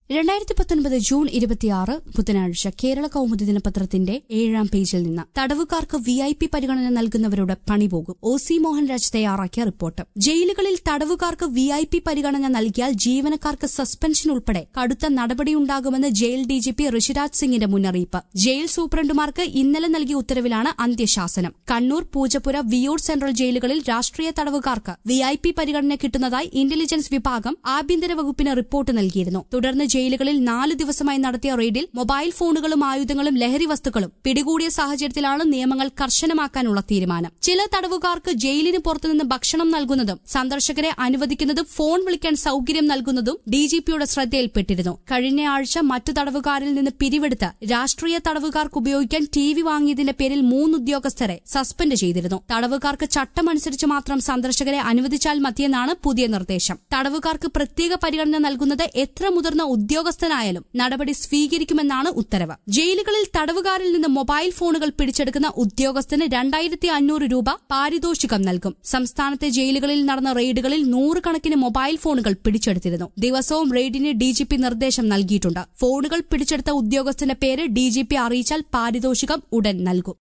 രണ്ടായിരത്തി പത്തൊൻപത് ജൂൺ ഇരുപത്തിയാറ് ബുധനാഴ്ച കേരള കൗമുദി ദിനപത്രത്തിന്റെ ഏഴാം പേജിൽ നിന്ന് തടവുകാർക്ക് വി ഐ പി പരിഗണന നൽകുന്നവരുടെ പണി പോകും ഒ സി മോഹൻരാജ് തയ്യാറാക്കിയ റിപ്പോർട്ട് ജയിലുകളിൽ തടവുകാർക്ക് വി ഐ പി പരിഗണന നൽകിയാൽ ജീവനക്കാർക്ക് സസ്പെൻഷൻ ഉൾപ്പെടെ കടുത്ത നടപടിയുണ്ടാകുമെന്ന് ജയിൽ ഡിജിപി ഋഷിരാജ് സിംഗിന്റെ മുന്നറിയിപ്പ് ജയിൽ സൂപ്രണ്ടുമാർക്ക് ഇന്നലെ നൽകിയ ഉത്തരവിലാണ് അന്ത്യശാസനം കണ്ണൂർ പൂജപ്പുര വിയൂർ സെൻട്രൽ ജയിലുകളിൽ രാഷ്ട്രീയ തടവുകാർക്ക് വി ഐ പി പരിഗണന കിട്ടുന്നതായി ഇന്റലിജൻസ് വിഭാഗം ആഭ്യന്തര വകുപ്പിന് റിപ്പോർട്ട് നൽകിയിരുന്നു തുടർന്ന് ജയിലുകളിൽ നാല് ദിവസമായി നടത്തിയ റെയ്ഡിൽ മൊബൈൽ ഫോണുകളും ആയുധങ്ങളും ലഹരി വസ്തുക്കളും പിടികൂടിയ സാഹചര്യത്തിലാണ് നിയമങ്ങൾ കർശനമാക്കാനുള്ള തീരുമാനം ചില തടവുകാർക്ക് ജയിലിന് പുറത്തുനിന്ന് ഭക്ഷണം നൽകുന്നതും സന്ദർശകരെ അനുവദിക്കുന്നതും ഫോൺ വിളിക്കാൻ സൌകര്യം നൽകുന്നതും ഡിജിപിയുടെ ശ്രദ്ധയിൽപ്പെട്ടിരുന്നു കഴിഞ്ഞ ആഴ്ച മറ്റു തടവുകാരിൽ നിന്ന് പിരിവെടുത്ത് രാഷ്ട്രീയ തടവുകാർക്ക് ഉപയോഗിക്കാൻ ടി വി വാങ്ങിയതിന്റെ പേരിൽ മൂന്ന് ഉദ്യോഗസ്ഥരെ സസ്പെൻഡ് ചെയ്തിരുന്നു തടവുകാർക്ക് ചട്ടമനുസരിച്ച് മാത്രം സന്ദർശകരെ അനുവദിച്ചാൽ മതിയെന്നാണ് പുതിയ നിർദ്ദേശം തടവുകാർക്ക് പ്രത്യേക പരിഗണന നൽകുന്നത് എത്ര മുതിർന്ന ഉദ്യോഗസ്ഥനായാലും നടപടി സ്വീകരിക്കുമെന്നാണ് ഉത്തരവ് ജയിലുകളിൽ തടവുകാരിൽ നിന്ന് മൊബൈൽ ഫോണുകൾ പിടിച്ചെടുക്കുന്ന ഉദ്യോഗസ്ഥന് രണ്ടായിരത്തി അഞ്ഞൂറ് രൂപ പാരിതോഷികം നൽകും സംസ്ഥാനത്തെ ജയിലുകളിൽ നടന്ന റെയ്ഡുകളിൽ നൂറുകണക്കിന് മൊബൈൽ ഫോണുകൾ പിടിച്ചെടുത്തിരുന്നു ദിവസവും റെയ്ഡിന് ഡിജിപി നിർദ്ദേശം നൽകിയിട്ടുണ്ട് ഫോണുകൾ പിടിച്ചെടുത്ത ഉദ്യോഗസ്ഥന്റെ പേര് ഡിജിപി അറിയിച്ചാൽ പാരിതോഷികം ഉടൻ നൽകും